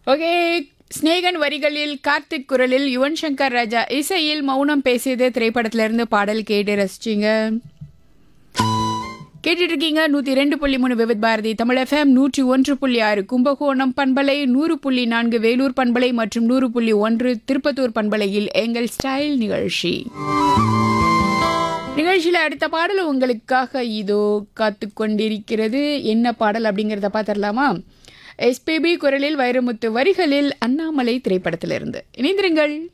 okay Snehan வரிகளில் கார்த்திக் குரலில் யுவன் சங்கர் ராஜா இசையில் மௌனம் பேசியது திரைப்படத்திலிருந்து பாடல் கேட்டு ரசிச்சிங்க கேட்டுட்டு இருக்கீங்க நூத்தி ரெண்டு புள்ளி மூணு விவித் பாரதி தமிழ் எஃப்எம் நூற்றி ஒன்று புள்ளி ஆறு கும்பகோணம் பண்பலை நூறு புள்ளி நான்கு வேலூர் பண்பலை மற்றும் நூறு புள்ளி ஒன்று திருப்பத்தூர் பண்பலையில் எங்கள் ஸ்டைல் நிகழ்ச்சி நிகழ்ச்சியில் அடுத்த பாடல் உங்களுக்காக இதோ காத்து கொண்டிருக்கிறது என்ன பாடல் அப்படிங்கிறத பார்த்துடலாமா எஸ்பிபி குரலில் வைரமுத்து வரிகளில் அண்ணாமலை திரைப்படத்திலிருந்து இணைந்திருங்கள்